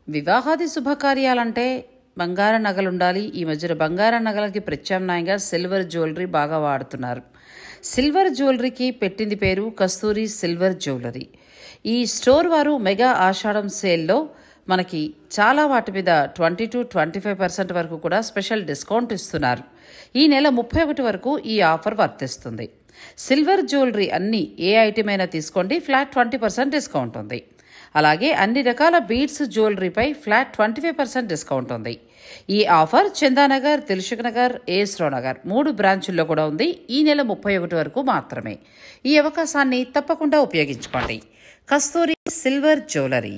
వివాహాది శుభకార్యాలంటే బంగార నగలు ఉండాలి ఈ మధ్యన బంగార నగలకి ప్రత్యామ్నాయంగా సిల్వర్ జ్యువెలరీ బాగా వాడుతున్నారు సిల్వర్ జ్యువెలరీకి పెట్టింది పేరు కస్తూరి సిల్వర్ జ్యువెలరీ ఈ స్టోర్ వారు మెగా ఆషాఢం సేల్లో మనకి చాలా వాటి మీద twenty to twenty five percent వరకు కూడా స్పెషల్ డిస్కౌంట్ ఇస్తున్నారు ఈ నెల ముప్పై ఒకటి వరకు ఈ ఆఫర్ వర్తిస్తుంది సిల్వర్ జ్యువెలరీ అన్ని ఏ ఐటమ్ అయినా తీసుకోండి ఫ్లాట్ ట్వంటీ పర్సెంట్ డిస్కౌంట్ ఉంది అలాగే అన్ని రకాల బీడ్స్ జ్యువెలరీపై flat twenty five percent discount ఉంది ఈ ఆఫర్ చందానగర్ దిల్సుఖ్ నగర్ ఏస్రో నగర్ మూడు బ్రాంచుల్లో కూడా ఉంది ఈ నెల ముప్పై ఒకటి వరకు మాత్రమే ఈ అవకాశాన్ని తప్పకుండా ఉపయోగించుకోండి కస్తూరి సిల్వర్ జ్యువెలరీ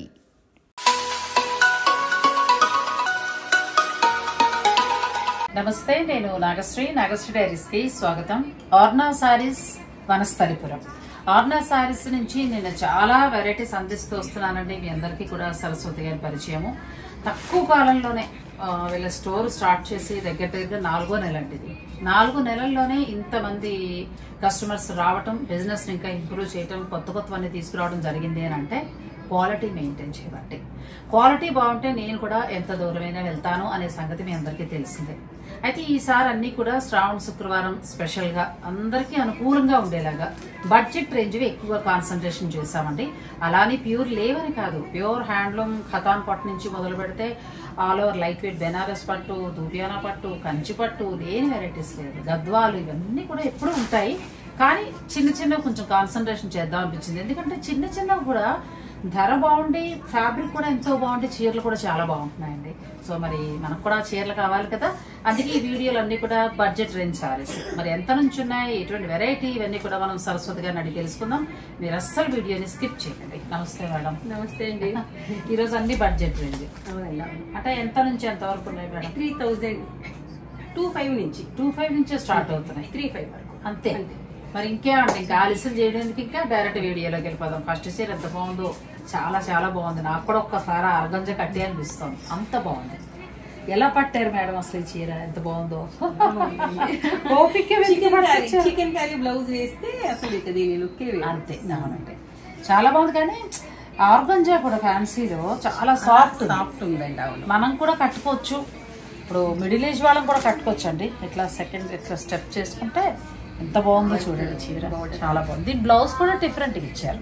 నమస్తే నేను నాగశ్రీ నాగశ్రీ డైరీస్ కి స్వాగతం ఆర్నా సారీస్ వనస్థలిపురం ఆర్నా సారీస్ నుంచి నేను చాలా వెరైటీస్ అందిస్తూ వస్తున్నానండి మీ అందరికీ కూడా సరస్వతి గారి పరిచయము తక్కువ కాలంలోనే ఆ, వీళ్ళ స్టోర్ స్టార్ట్ చేసి దగ్గర దగ్గర నాలుగో నెల అండి ఇది నాలుగు నెలల్లోనే ఇంతమంది కస్టమర్స్ రావటం బిజినెస్ ఇంకా ఇంప్రూవ్ చేయటం కొత్త కొత్తవన్నీ తీసుకురావడం జరిగింది అని అంటే క్వాలిటీ మెయింటైన్ చేయబట్టి క్వాలిటీ బాగుంటే నేను కూడా ఎంత దూరమైనా వెళ్తాను అనే సంగతి మీ అందరికీ తెలిసిందే అయితే ఈసారి అన్ని కూడా శ్రావణ శుక్రవారం స్పెషల్ గా అందరికీ అనుకూలంగా ఉండేలాగా బడ్జెట్ రేంజ్ ఎక్కువగా కాన్సన్ట్రేషన్ చేశామండి అలానే ప్యూర్ లేవని కాదు ప్యూర్ హ్యాండ్లూమ్ ఖతాన్ పట్టు నుంచి మొదలు పెడితే all over light weight Banaras పట్టు దూపియానా పట్టు కంచి పట్టు లేని వెరైటీస్ లేదు గద్వాలు ఇవన్నీ కూడా ఎప్పుడూ ఉంటాయి కానీ చిన్న చిన్న కొంచెం కాన్సన్ట్రేషన్ చేద్దాం అనిపించింది ఎందుకంటే చిన్న చిన్నవి కూడా ధర బాగుండి ఫ్యాబ్రిక్ కూడా ఎంతో బాగుంది చీరలు కూడా చాలా బాగుంటున్నాయండి సో మరి మనకు కూడా చీరలు కావాలి కదా అందుకే ఈ వీడియోలు అన్ని కూడా బడ్జెట్ రేంజ్ సారీస్ మరి ఎంత నుంచి ఉన్నాయి ఎటువంటి వెరైటీ ఇవన్నీ కూడా మనం సరస్వతి గారిని అడిగి తెలుసుకుందాం మీరు అస్సలు వీడియోని స్కిప్ చేయండి నమస్తే మేడం నమస్తే అండి ఈరోజు అన్ని బడ్జెట్ రేంజ్ అవునండి అంటే ఎంత నుంచి ఎంత వరకు ఉన్నాయి madam three thousand two five నుంచి టూ ఫైవ్ నుంచే స్టార్ట్ అవుతున్నాయి త్రీ ఫైవ్ వరకు అంతే మరి ఇంకేమండి ఇంకా ఆలస్యం చేయడానికి ఇంకా డైరెక్ట్ వీడియోలోకి వెళ్ళిపోదాం ఫస్ట్ చీర ఎంత బాగుందో చాలా చాలా బాగుంది నాకు కూడా ఒక్కసారి అర్గంజ కట్టి అనిపిస్తుంది అంత బాగుంది ఎలా పట్టారు మేడం అసలు ఈ చీర ఎంత బాగుందో ఓపిక వెతికి చికెన్ కర్రీ పట్టుకొచ్చారు. చికెన్ కర్రీ బ్లౌజ్ వేస్తే అసలు ఇక దీని లుక్కే వేరు. అంతే అవునండి చాలా బాగుంది కానీ ఆర్గంజా కూడా ఫ్యాన్సీలో చాలా సాఫ్ట్ సాఫ్ట్ ఉందండి అవును మనం కూడా కట్టుకోవచ్చు ఇప్పుడు మిడిల్ ఏజ్ వాళ్ళం కూడా కట్టుకోవచ్చు అండి ఇట్లా సెకండ్ ఇట్లా స్టెప్ చేసుకుంటే ఎంత బాగుందో చూడండి చీర చాలా బాగుంది దీని బ్లౌజ్ కూడా డిఫరెంట్ ఇచ్చారు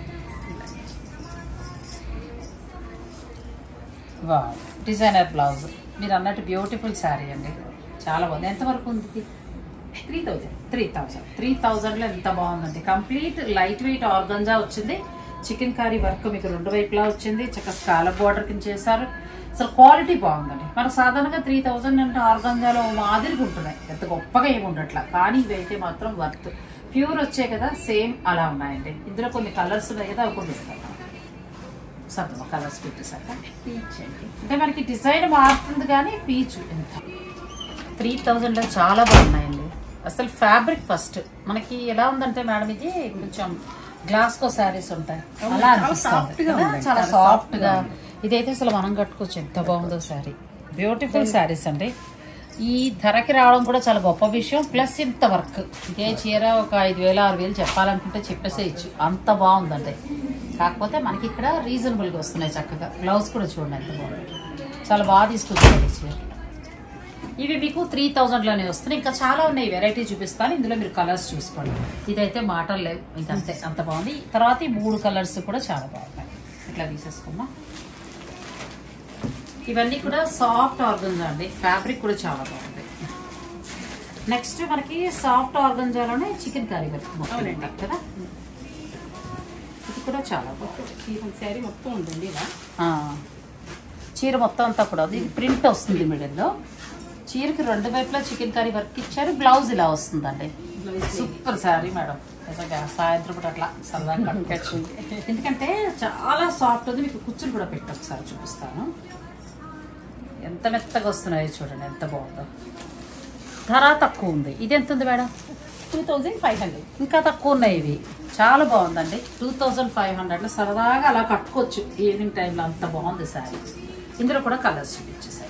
వా డిజైనర్ బ్లౌజ్ మీరు అన్నట్టు బ్యూటిఫుల్ శారీ అండి చాలా బాగుంది ఎంతవరకు ఉంది ఇది? Three thousand three thousand three థౌజండ్లో ఎంత బాగుందండి కంప్లీట్ లైట్ వెయిట్ ఆర్గంజా వచ్చింది చికెన్ కర్రీ వర్క్ మీకు రెండు వైపులా వచ్చింది చక్కగా స్కాలప్ బార్డర్ కింద చేశారు అసలు క్వాలిటీ బాగుందండి మనకు సాధారణంగా త్రీ థౌజండ్ అంటే ఆర్గంజాలో మాదిరిగా ఉంటున్నాయి ఎంత గొప్పగా ఏమి ఉండట్లా కానీ ఇవైతే మాత్రం వర్త్ ప్యూర్ వచ్చాయి కదా సేమ్ అలా ఉన్నాయండి ఇందులో కొన్ని కలర్స్ ఉన్నాయి కదా అవి కొన్ని ఇస్తాను సత్తమ కలర్స్ పెట్టేశాక పీచ్ అండి అంటే మనకి డిజైన్ మారుతుంది కానీ పీచు ఎంత త్రీ థౌజండ్లో చాలా బాగున్నాయండి అసలు ఫ్యాబ్రిక్ ఫస్ట్ మనకి ఎలా ఉందంటే మేడం ఇది కొంచెం గ్లాస్కో శారీస్ ఉంటాయి అవును, అలా చాలా అనిపిస్తుంది soft గా కదా? ఉన్నాయి, చాలా చాలా సాఫ్ట్ soft గా గా ఉంది. ఇదైతే అసలు మనం కట్టుకోవచ్చు ఎంత బాగుందో శారీ బ్యూటిఫుల్ శారీస్ అండి ఈ ధరకి రావడం కూడా చాలా గొప్ప విషయం ప్లస్ ఇంత వర్క్ ఇదే చీర ఒక ఐదు వేలు ఆరు వేలు చెప్పాలనుకుంటే చెప్పేసేయచ్చు అంత బాగుందండి కాకపోతే మనకి ఇక్కడ రీజనబుల్గా వస్తున్నాయి చక్కగా బ్లౌజ్ కూడా చూడండి ఎంత బాగుంది చాలా బాగా తీసుకొచ్చారు ఈ చీర ఇవి మీకు త్రీ థౌజండ్లోనే వస్తున్నాయి ఇంకా చాలా ఉన్నాయి వెరైటీ చూపిస్తాను ఇందులో మీరు కలర్స్ చూసుకోండి ఇదైతే మాటలు లేవు ఇంకా అంతే అంత బాగుంది తర్వాత ఈ మూడు కలర్స్ కూడా చాలా బాగున్నాయి ఇట్లా తీసేసుకున్నాం ఇవన్నీ కూడా సాఫ్ట్ ఆర్గంజా అండి ఫ్యాబ్రిక్ కూడా చాలా బాగుంది నెక్స్ట్ మనకి సాఫ్ట్ ఆర్గంజాలోనే చికెన్ కర్రీ వర్క్ అవునండి. కదా ఇది కూడా చాలా బాగుంది ఈ శారీ మొత్తం ఉందండి ఇలా ఆ, చీర మొత్తం అంతా కూడా ఉంది ఇది ప్రింట్ వస్తుంది మిడిల్లో చీరకి రెండు వైపులా చికెన్ కర్రీ వర్క్ ఇచ్చారు బ్లౌజ్ ఇలా వస్తుందండి బ్లౌజ్ సూపర్ శారీ మేడం నిజంగా సాయంత్రం పూట అట్లా సరదాగా కట్టుకోవచ్చు ఎందుకంటే చాలా సాఫ్ట్ ఉంది మీకు కూర్చుని కూడా పెట్టి ఒకసారి చూపిస్తాను ఎంత మెత్తగా వస్తున్నాయో చూడండి ఎంత బాగుందో ధర తక్కువ ఉంది ఇది ఎంత ఉంది madam two thousand five hundred ఇంకా తక్కువ ఉన్నాయి ఇవి చాలా బాగుందండి టూ థౌజండ్ ఫైవ్ హండ్రెడ్లో సరదాగా అలా కట్టుకోవచ్చు ఈవినింగ్ టైంలో అంత బాగుంది శారీ ఇందులో కూడా కలర్స్ చూపించేసాయి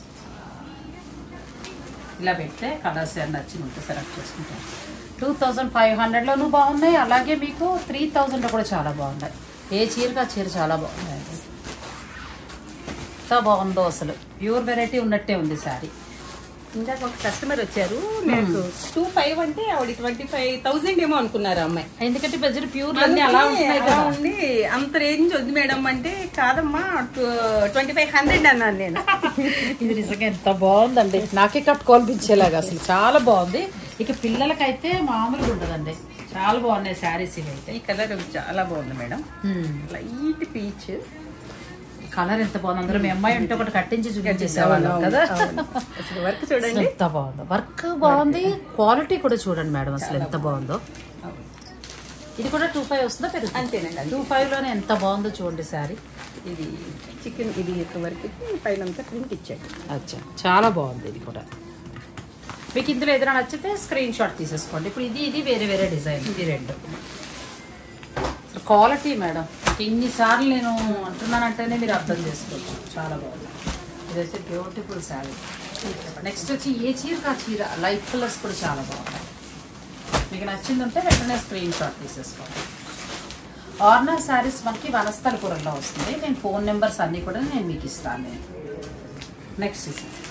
ఇలా పెడితే కలర్స్ ఏమైనా నచ్చి ఉంటే సెలెక్ట్ చేసుకుంటాను టూ థౌజండ్ ఫైవ్ హండ్రెడ్లోనూ బాగున్నాయి అలాగే మీకు త్రీ థౌజండ్లో కూడా చాలా బాగున్నాయి ఏ చీరకి ఆ చీర చాలా బాగున్నాయండి ఎంత బాగుందో అసలు ప్యూర్ వెరైటీ ఉన్నట్టే ఉంది శారీ ఇందాక ఒక కస్టమర్ వచ్చారు నాకు టూ ఫైవ్ అంటే ఆవిడ ట్వంటీ ఫైవ్ థౌసండ్ ఏమో అనుకున్నారు ఆ అమ్మాయి ఎందుకంటే బడ్జెట్ ప్యూర్ అన్ని అలా ఉంటున్నాయి అలా కదా ఉంది అంత రేంజ్ వద్దు మేడం అంటే కాదమ్మా ట్వంటీ ఫైవ్ హండ్రెడ్ అన్నాను నేను ఇది నిజంగా ఎంత బాగుందండి నాకే కట్టుకోవాలనిపించేలాగా అసలు చాలా బాగుంది ఇక పిల్లలకైతే మామూలుగా ఉండదండి చాలా బాగున్నాయి శారీస్ ఇవి అయితే ఈ కలర్ చాలా బాగుంది మేడం లైట్ పీచ్ కలర్ ఎంత బాగుంది అందులో మీ అమ్మాయి ఉంటే ఒకటి కట్టించి చూపించేసేవాళ్ళం కదా అసలు వర్క్ అసలు చూడండి ఎంత బాగుందో వర్క్ బాగుంది క్వాలిటీ కూడా చూడండి మేడం అసలు ఎంత బాగుందో ఇది కూడా టూ ఫైవ్ వస్తుందా పెరుగు అంతేనండి అంతే. టూ ఫైవ్ లోనే ఎంత బాగుందో చూడండి శారీ ఇది చికెన్ ఇది వర్క్ పైన అంతా ప్రింట్ ఇచ్చాడు అచ్చా చాలా బాగుంది ఇది కూడా మీకు ఇందులో ఏదైనా నచ్చితే స్క్రీన్ షాట్ తీసేసుకోండి ఇప్పుడు ఇది ఇది వేరే వేరే డిజైన్ ఇది రెండు క్వాలిటీ మేడం ఇన్నిసార్లు నేను అంటున్నానంటేనే మీరు అర్థం చేసుకోవచ్చు చాలా బాగుంది ఇదైతే బ్యూటిఫుల్ శారీ నెక్స్ట్ వచ్చి ఏ చీర ఆ చీర లైట్ కలర్స్ కూడా చాలా బాగున్నాయి మీకు నచ్చిందంటే వెంటనే స్క్రీన్ షాట్ తీసేసుకోండి ఆర్నా శారీస్ మనకి వనస్థలపురంలో వస్తుంది నేను ఫోన్ నెంబర్స్ అన్నీ కూడా నేను మీకు ఇస్తాను నేను నెక్స్ట్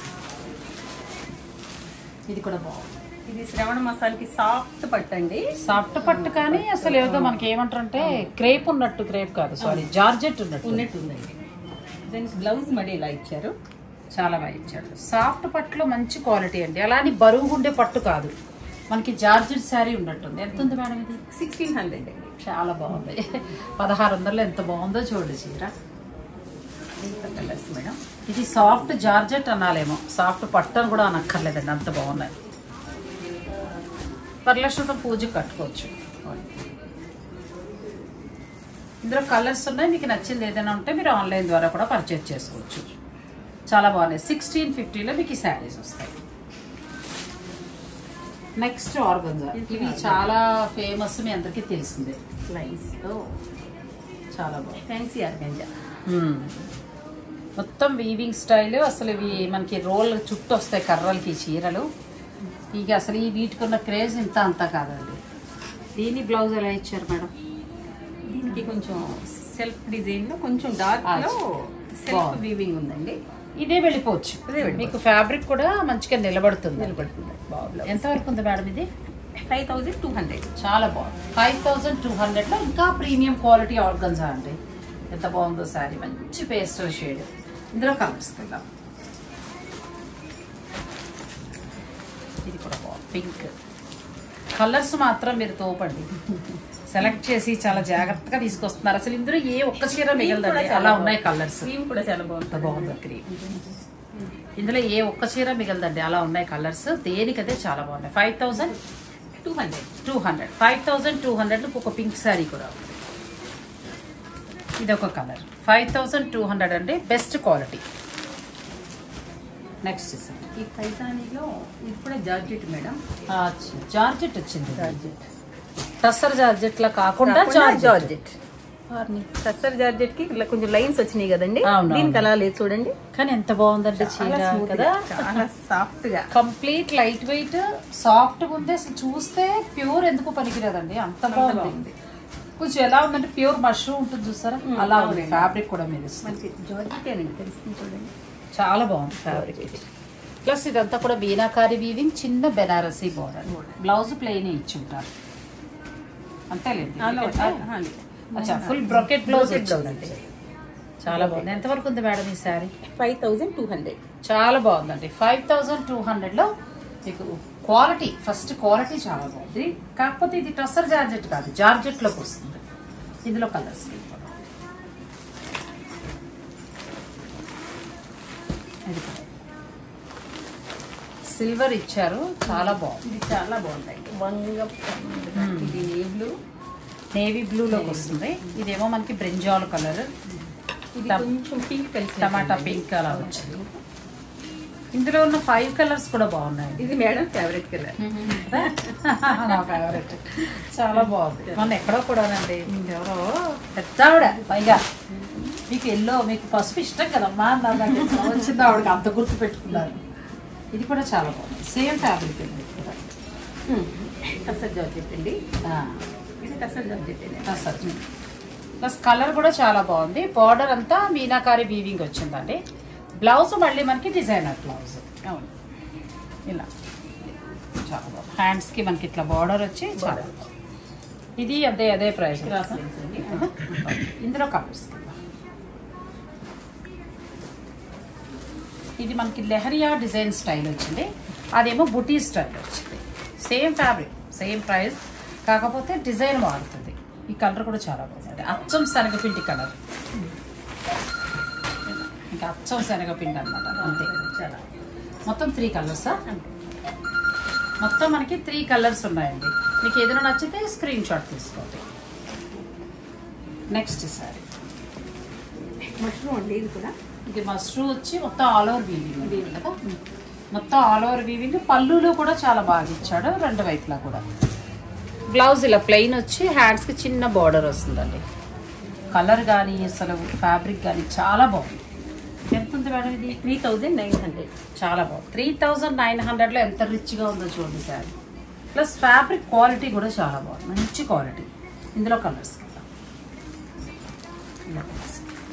ఇది కూడా బాగుంది ఇది శ్రవణ మసాలకి సాఫ్ట్ పట్టండి సాఫ్ట్ పట్టు కానీ అసలు ఏదో మనకి ఏమంటారంటే క్రేప్ ఉన్నట్టు క్రేప్ కాదు సారీ జార్జెట్ ఉన్నట్టు ఉన్నట్టు ఉందండి దానికి బ్లౌజ్ మడి ఇలా ఇచ్చారు చాలా బాగా ఇచ్చాడు సాఫ్ట్ పట్టులో మంచి క్వాలిటీ అండి అలాని బరువు ఉండే పట్టు కాదు మనకి జార్జెట్ శారీ ఉన్నట్టుంది ఎంత ఉంది మేడం ఇది సిక్స్టీన్ హండ్రెడ్ అండి చాలా బాగుంది పదహారు వందలు ఎంత బాగుందో చూడు చీర ఇంత కలర్స్ మేడం ఇది సాఫ్ట్ జార్జెట్ అనాలేమో సాఫ్ట్ పట్టు అని కూడా అనక్కర్లేదండి అంత బాగున్నాయి వరలక్ష్మితో పూజకి కట్టుకోవచ్చు ఇందులో కలర్స్ ఉన్నాయి మీకు నచ్చింది ఏదైనా ఉంటే మీరు ఆన్లైన్ ద్వారా కూడా పర్చేజ్ చేసుకోవచ్చు చాలా బాగున్నాయి సిక్స్టీన్ ఫిఫ్టీలో మీకు ఈ శారీస్ వస్తాయి నెక్స్ట్ ఆర్గంజా ఇవి చాలా ఫేమస్ మీ అందరికీ తెలిసిందే లైన్స్ చాలా బాగుంది ఫ్యాన్సీ ఆర్గంజా మ్మ్. మొత్తం వీవింగ్ స్టైల్ అసలు ఇవి మనకి రోల్ చుట్టూ వస్తాయి కర్రలకి ఈ చీరలు ఇక అసలు ఈ వీటికి ఉన్న క్రేజ్ ఇంత అంతా కాదండి దీని బ్లౌజ్ ఎలా ఇచ్చారు మేడం దీనికి కొంచెం సెల్ఫ్ డిజైన్ లో కొంచెం డార్క్ లో సెల్ఫ్ బాగుంది. వీవింగ్ ఉందండి ఇదే వెళ్ళిపోవచ్చు ఇదే వెళ్ళిపోవచ్చు. మీకు ఫ్యాబ్రిక్ కూడా మంచిగా నిలబడుతుంది నిలబడుతుంది బాగుంది ఎంత వరకు ఉంది మేడం ఇది ఫైవ్ థౌజండ్ టూ హండ్రెడ్ చాలా బాగుంది ఫైవ్ థౌజండ్ టూ హండ్రెడ్లో ఇంకా ప్రీమియం క్వాలిటీ ఆర్గన్జా అండి ఎంత బాగుందో శారీ మంచి పేస్టల్ షేడ్ ఇందులో కలర్స్ వెళ్దాం ఇది కూడా బాగుంది పింక్ కలర్స్ మాత్రం మీరు తోపండి సెలెక్ట్ చేసి చాలా జాగ్రత్తగా తీసుకొస్తున్నారు అసలు ఇందులో ఏ ఒక్క చీర మిగలదండి అలా ఉన్నాయి కలర్స్ క్రీమ్ కూడా చాలా ఎంత బాగుంటుంది బాగుందో క్రీమ్ ఇందులో ఏ ఒక్క చీర మిగలదండి అలా ఉన్నాయి కలర్స్ దేనికదే చాలా బాగున్నాయి five thousand two hundred two hundred five thousand two hundred ఒక పింక్ శారీ కూడా ఉంది ఇది ఒక colour five thousand two hundred అంటే బెస్ట్ క్వాలిటీ నెక్స్ట్ ఈ పైతానీలో ఇది కూడా జార్జెట్ మేడం జార్జెట్ వచ్చింది జార్జెట్ టస్సర్ జార్జెట్ లా కాకుండా జార్జెట్ జార్జెట్ సస్సర్ జార్జెట్ కి ఇలా కొంచెం లైన్స్ వచ్చినాయి కదండి అవును, దీనికి అలా లేదు చూడండి కానీ ఎంత బాగుందంటే చాలా చీర smooth కదా గా, చాలా సాఫ్ట్ గా కంప్లీట్ లైట్ వెయిట్ సాఫ్ట్ గా ఉంది అసలు చూస్తే ప్యూర్ ఎందుకు పనికిరాదండి అంత బాగుంది బాగుంది. కొంచెం ఎలా ఉందంటే ప్యూర్ మష్రూమ్ ఉంటుంది చూసారా అలా ఉంది ఫ్యాబ్రిక్ కూడా మెరుస్తుంది మనకి జార్జెట్ అండి తెలుస్తుంది చూడండి చాలా బాగుంది ఫ్యాబ్రిక్ ఇది ప్లస్ ఇదంతా కూడా బీనాకారి వీవింగ్ చిన్న బెనారసీ బోర్డర్ బ్లౌజ్ ప్లెయిన్ ఇచ్చి ఉంటారు అంతేలేండి అలా ఎందుకంటే- ఆ, లేదు. అచ్చా full brocade blouse Brocade blouse వచ్చిందండి చాలా బాగుంది ఎంతవరకు ఉంది మేడం ఈ sari five thousand two hundred చాలా బాగుందండి ఫైవ్ థౌజండ్ టూ హండ్రెడ్లో మీకు క్వాలిటీ ఫస్ట్ క్వాలిటీ చాలా బాగుంది కాకపోతే ఇది టసర్ జార్జెట్ కాదు జార్జెట్లోకి వస్తుంది ఇందులో కలర్స్ ఇది కూడా. సిల్వర్ ఇచ్చారు చాలా బాగుంది ఇది చాలా బాగుంటాయి వంగ ఇది నేవ్లు నేవీ బ్లూలోకి వస్తుంది ఇదేమో మనకి బ్రింజాల్ కలర్ ఇది టమ్- కొంచెం పింక్ కలిసి టమాటా పింక్ అలా వచ్చింది ఇందులో ఉన్న ఫైవ్ కలర్స్ కూడా బాగున్నాయి ఇది మేడం ఫేవరెట్ కలర్ నా ఫేవరెట్ చాలా బాగుంది మొన్న ఎక్కడో కూడానండి ఎవరో పెద్దావిడ పైగా మీకు ఎల్లో మీకు పసుపు ఇష్టం కదమ్మా అన్నారు వచ్చింది ఆవిడకి అంత గుర్తు పెట్టుకున్నారు ఇది కూడా చాలా బాగుంది సేమ్ ఫ్యాబ్రిక్ ఇది కూడా కసర్ జార్జెట్ అండి ఆ, ఇది కసర్ జార్జెట్ అండి అసలు ప్లస్ కలర్ కూడా చాలా బాగుంది బార్డర్ అంతా మీనాకారి వీవింగ్ వచ్చిందండి బ్లౌజ్ మళ్ళీ మనకి డిజైనర్ బ్లౌజ్ అవును ఇలా చాలా బాగుంది హ్యాండ్స్కి మనకి ఇట్లా బార్డర్ వచ్చి చాలా బాగుంది. ఇది అదే అదే ప్రైస్ క్రాస్ లైన్స్ అండి ఇందులో కలర్స్ ఇది మనకి లెహరియా డిజైన్ స్టైల్ వచ్చింది అదేమో బుటీ స్టైల్ వచ్చింది సేమ్ ఫ్యాబ్రిక్ సేమ్ ప్రైస్ కాకపోతే డిజైన్ మారుతుంది ఈ కలర్ కూడా చాలా బాగుంది అచ్చం శనగపిండి కలర్ ఇంకా అచ్చం శనగపిండి అనమాట అంతే చాలా మొత్తం త్రీ కలర్సా మొత్తం మనకి త్రీ కలర్స్ ఉన్నాయండి మీకు ఏదైనా నచ్చితే స్క్రీన్ షాట్ తీసుకోండి నెక్స్ట్ సారీ మష్రూమ్ అండి ఇది కూడా ఇది మష్రూ వచ్చి మొత్తం ఆల్ ఓవర్ వీవింగ్ కదా మొత్తం ఆల్ ఓవర్ వీవింగ్ పళ్ళులో కూడా చాలా బాగా ఇచ్చాడు రెండు వైపులా కూడా బ్లౌజ్ ఇలా ప్లెయిన్ వచ్చి హ్యాండ్స్కి చిన్న బార్డర్ వస్తుందండి కలర్ కానీ అసలు ఫ్యాబ్రిక్ కానీ చాలా బాగుంది ఎంత ఉంది మేడం ఇది త్రీ థౌజండ్ నైన్ హండ్రెడ్ చాలా బాగుంది త్రీ థౌజండ్ నైన్ హండ్రెడ్లో ఎంత రిచ్గా ఉందో చూడండి శారీ ప్లస్ ఫ్యాబ్రిక్ క్వాలిటీ కూడా చాలా బాగుంది మంచి క్వాలిటీ ఇందులో కలర్స్ కదా ఇలా colours.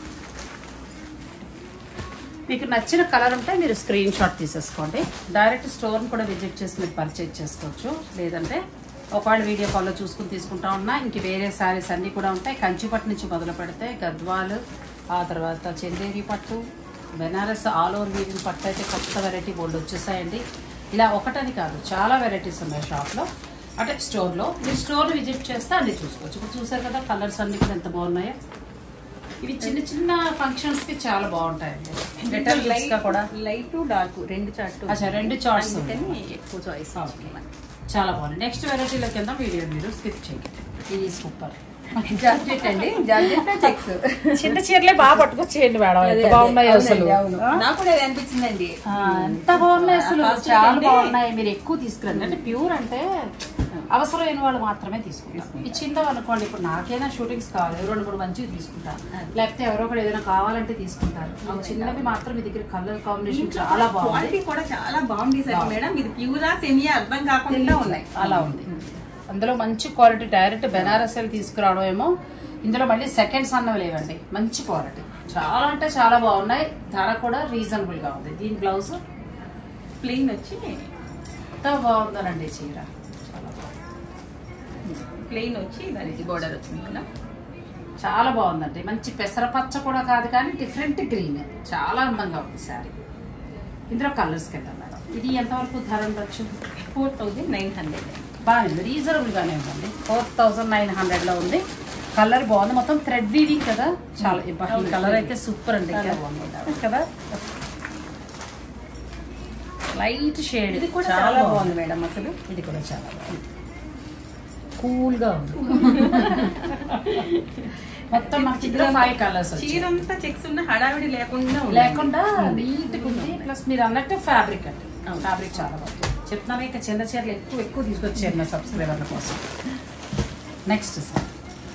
మీకు నచ్చిన కలర్ ఉంటే మీరు స్క్రీన్ షాట్ తీసేసుకోండి డైరెక్ట్ స్టోర్ని కూడా విజిట్ చేసి మీరు పర్చేజ్ చేసుకోవచ్చు లేదంటే ఒకవేళ వీడియో కాల్లో చూసుకుని తీసుకుంటా ఉన్నా ఇంక వేరే శారీస్ అన్నీ కూడా ఉంటాయి కంచిపట్టు నుంచి మొదలు పెడితే గద్వాలు ఆ తర్వాత చందేరి పట్టు బెనారస్ ఆల్ ఓవర్ వీవింగ్ పట్టు అయితే కొత్త వెరైటీ బోల్డ్ వచ్చేసాయండి ఇలా ఒకటని కాదు చాలా వెరైటీస్ ఉన్నాయి షాప్లో అంటే స్టోర్లో మీరు స్టోర్ విజిట్ చేస్తే అన్ని చూసుకోవచ్చు ఇప్పుడు చూసారు కదా కలర్స్ అన్ని కూడా ఎంత బాగున్నాయో ఇవి చిన్న చిన్న ఫంక్షన్స్ కి చాలా బాగుంటాయండి రిటర్న్ లైట్ గా కూడా లైట్ డార్క్ రెండు చార్ట్ అచ్చా, రెండు charts అందుకని ఎక్కువ చాయిస్ చాలా బాగుంది నెక్స్ట్ వెరైటీలో కింద వీడియో మీరు స్కిప్ చేయండి ఇది సూపర్ జార్జెట్ అండి జార్జెట్ చెక్స్ చిన్న చీరలే బాగా పట్టుకొచ్చేయండి మేడం ఎంత బాగున్నాయి అసలు ఆ? నాకు కూడా అది అనిపించిందండి ఆ, ఎంత బాగున్నాయి అసలు Cost చాలా అంటే- బాగున్నాయి మీరు ఎక్కువ తీసుకురండి అంటే ప్యూర్ అంటే అవసరమైన వాళ్ళు మాత్రమే తీసుకుంటారు ఈ చిన్నవి అనుకోండి ఇప్పుడు నాకైనా షూటింగ్స్ కావాలి రెండు మూడు మంచివి తీసుకుంటారు లేకపోతే ఎవరో ఒకటి ఏదైనా కావాలంటే తీసుకుంటారు ఈ చిన్నవి మాత్రం మీ దగ్గర కలర్ కాంబినేషన్ చాలా బాగుంది క్వాలిటీ కూడా చాలా బాగుంది సార్ మేడం ఇది ప్యూరా సెమియా అర్థం కాకుండా ఉన్నాయి అలా ఉంది అందులో మంచి క్వాలిటీ డైరెక్ట్ బెనారస్ తీసుకురావడం ఏమో ఇందులో మళ్ళీ సెకండ్స్ అన్నవి లేవండి మంచి క్వాలిటీ చాలా అంటే చాలా బాగున్నాయి ధర కూడా రీజనబుల్ గా ఉంది దీని బ్లౌజ్ ప్లెయిన్ వచ్చి ఎంత బాగుందనండి చీర చాలా బాగుంది ప్లెయిన్ వచ్చి దానికి బోర్డర్ వచ్చింది కదా చాలా బాగుందండి మంచి పెసరపచ్చ కూడా కాదు కానీ డిఫరెంట్ గ్రీన్ చాలా అందంగా ఉంది శారీ ఇందులో కలర్స్ కింద మేడం ఇది ఎంతవరకు ధర ఉండొచ్చు ఫోర్ థౌజండ్ నైన్ హండ్రెడ్ బాగుంది రీజనబుల్ గానే ఉందండి ఫోర్ థౌసండ్ నైన్ హండ్రెడ్ లో ఉంది కలర్ బాగుంది మొత్తం థ్రెడ్ వీవింగ్ కదా చాలా ఇబ్బా, ఈ కలర్ అయితే సూపర్ అండి చాలా ఇంకా. కదా లైట్ షేడ్ ఇది కూడా చాలా బాగుంది మేడం అసలు ఇది కూడా చాలా బాగుంది కూల్ గా ఉంది మొత్తం మనకి ఇందులో ఫైవ్ కలర్స్ చీర అంతా చెక్స్ ఉన్న హడావిడి లేకుండా ఉంది. లేకుండా నీట్ ఉంది ప్లస్ మీరు అన్నట్టు ఫ్యాబ్రిక్ అండి ఫ్యాబ్రిక్ చాలా బాగుంది చెప్తున్నాను ఇక చిన్న చీరలు ఎక్కువ ఎక్కువ తీసుకొచ్చారు నా సబ్స్క్రైబర్ల కోసం next sir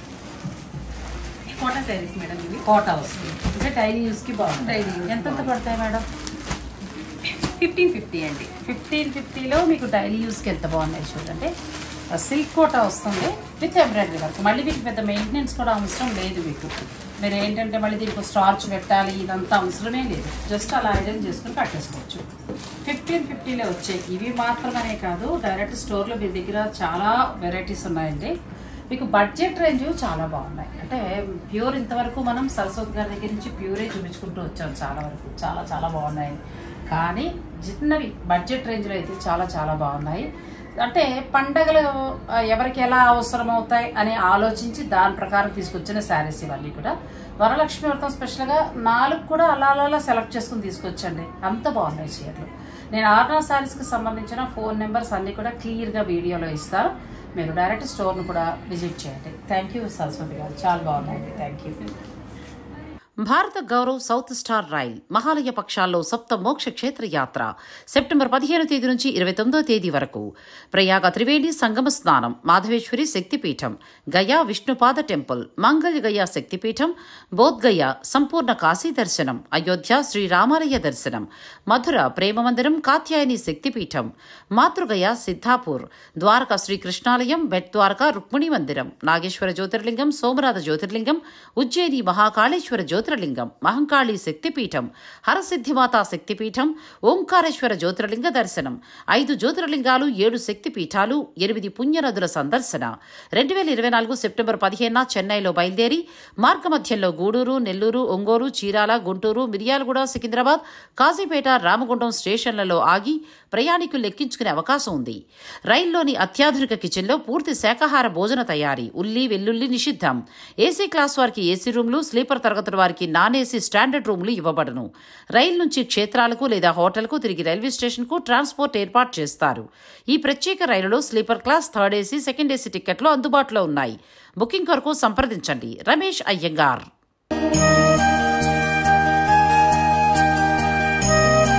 Kota sarees madam ఇవి కోటా వస్తుంది అంటే డైలీ యూస్ కి బాగుంది Daily use కి ఎంత పడతాయి మేడం ఫిఫ్టీన్ ఫిఫ్టీ అండి ఫిఫ్టీన్ ఫిఫ్టీలో మీకు డైలీ యూస్కి ఎంత బాగున్నాయి చూడండి సిల్క్ కోట వస్తుంది విత్ ఎంబ్రాయిడరీ వర్క్ మళ్ళీ మీకు పెద్ద మెయింటెనెన్స్ కూడా అవసరం లేదు మీకు మీరు ఏంటంటే మళ్ళీ దీనికి స్టార్చ్ పెట్టాలి ఇదంతా అవసరమే లేదు జస్ట్ అలా ఐరన్ చేసుకుని కట్టేసుకోవచ్చు ఫిఫ్టీన్ ఫిఫ్టీలో వచ్చాయి ఇవి మాత్రమే కాదు డైరెక్ట్ స్టోర్లో మీ దగ్గర చాలా వెరైటీస్ ఉన్నాయండి మీకు బడ్జెట్ రేంజ్ చాలా బాగున్నాయి అంటే ప్యూర్ ఇంతవరకు మనం సరస్వతి గారి దగ్గర నుంచి ప్యూరే చూపించుకుంటూ వచ్చాం చాలా వరకు చాలా చాలా బాగున్నాయి కానీ చిన్నవి బడ్జెట్ రేంజ్లో అయితే చాలా చాలా బాగున్నాయి అంటే పండగలు ఆ, ఎవరికి ఎలా అవసరం అవుతాయి అని ఆలోచించి దాని ప్రకారం తీసుకొచ్చిన శారీస్ ఇవన్నీ కూడా వరలక్ష్మి వ్రతం స్పెషల్గా నాలుగు కూడా అలా అలా అలా సెలెక్ట్ చేసుకుని తీసుకొచ్చండి అంత బాగున్నాయి చీరలు నేను ఆర్నా శారీస్కి సంబంధించిన ఫోన్ నెంబర్స్ అన్నీ కూడా క్లియర్గా వీడియోలో ఇస్తాను మీరు డైరెక్ట్ స్టోర్ను కూడా విజిట్ చేయండి థ్యాంక్ యూ సరస్వతి గారు చాలా బాగున్నాయండి thank you Bharat Gaurav south star rail Mahalaya పక్షాల్లో సప్త మోక్ష క్షేత్ర యాత్ర సెప్టెంబర్ పదిహేను తేదీ నుంచి ఇరవై తొమ్మిదో తేదీ వరకు ప్రయాగ త్రివేణి సంగమ స్నానం మాధవేశ్వరి శక్తిపీఠం గయా విష్ణుపాద టెంపుల్ మంగళ గయా శక్తిపీఠం బోధ్గయ సంపూర్ణ కాశీ దర్శనం అయోధ్య శ్రీరామాలయ దర్శనం మధుర ప్రేమ మందిరం కాత్యాయని శక్తిపీఠం మాతృగయ సిద్ధాపూర్ ద్వారకా శ్రీకృష్ణాలయం బెట్ ద్వారకా రుక్మిణి మందిరం నాగేశ్వర జ్యోతిర్లింగం సోమనాథ జ్యోతిర్లింగం ఉజ్జయిని మహాకాళేశ్వర జ్యోతి జ్యోతిర్లింగం మహంకాళి శక్తిపీఠం హరసిద్ధిమాతా శక్తిపీఠం ఓంకారేశ్వర జ్యోతిర్లింగ దర్శనం ఐదు జ్యోతిర్లింగాలు ఏడు శక్తిపీఠాలు ఎనిమిది పుణ్యనదుల సందర్శన రెండు వేల ఇరవై నాలుగు సెప్టెంబర్ పదిహేనున చెన్నైలో బయలుదేరి మార్గమధ్యంలో గూడూరు నెల్లూరు ఒంగోలు చీరాల గుంటూరు మిర్యాలగూడ సికింద్రాబాద్ కాజీపేట రామగుండం స్టేషన్లలో ఆగి ప్రయాణికులు ఎక్కించుకునే అవకాశం ఉంది రైల్లోని అత్యాధునిక కిచెన్లో పూర్తి శాకాహార భోజన తయారీ ఉల్లి వెల్లుల్లి నిషిద్ధం ఏసీ క్లాస్ వారికి ఏసీ రూమ్లు స్లీపర్ తరగతుల వారికి నాన్ ఏసీ స్టాండర్డ్ రూమ్లు ఇవ్వబడును రైలు నుంచి క్షేత్రాలకు లేదా హోటల్కు తిరిగి రైల్వే స్టేషన్కు ట్రాన్స్పోర్ట్ ఏర్పాటు చేస్తారు ఈ ప్రత్యేక రైలులో sleeper class third AC second AC టికెట్లు అందుబాటులో ఉన్నాయి బుకింగ్ కొరకు సంప్రదించండి రమేష్ అయ్యంగార్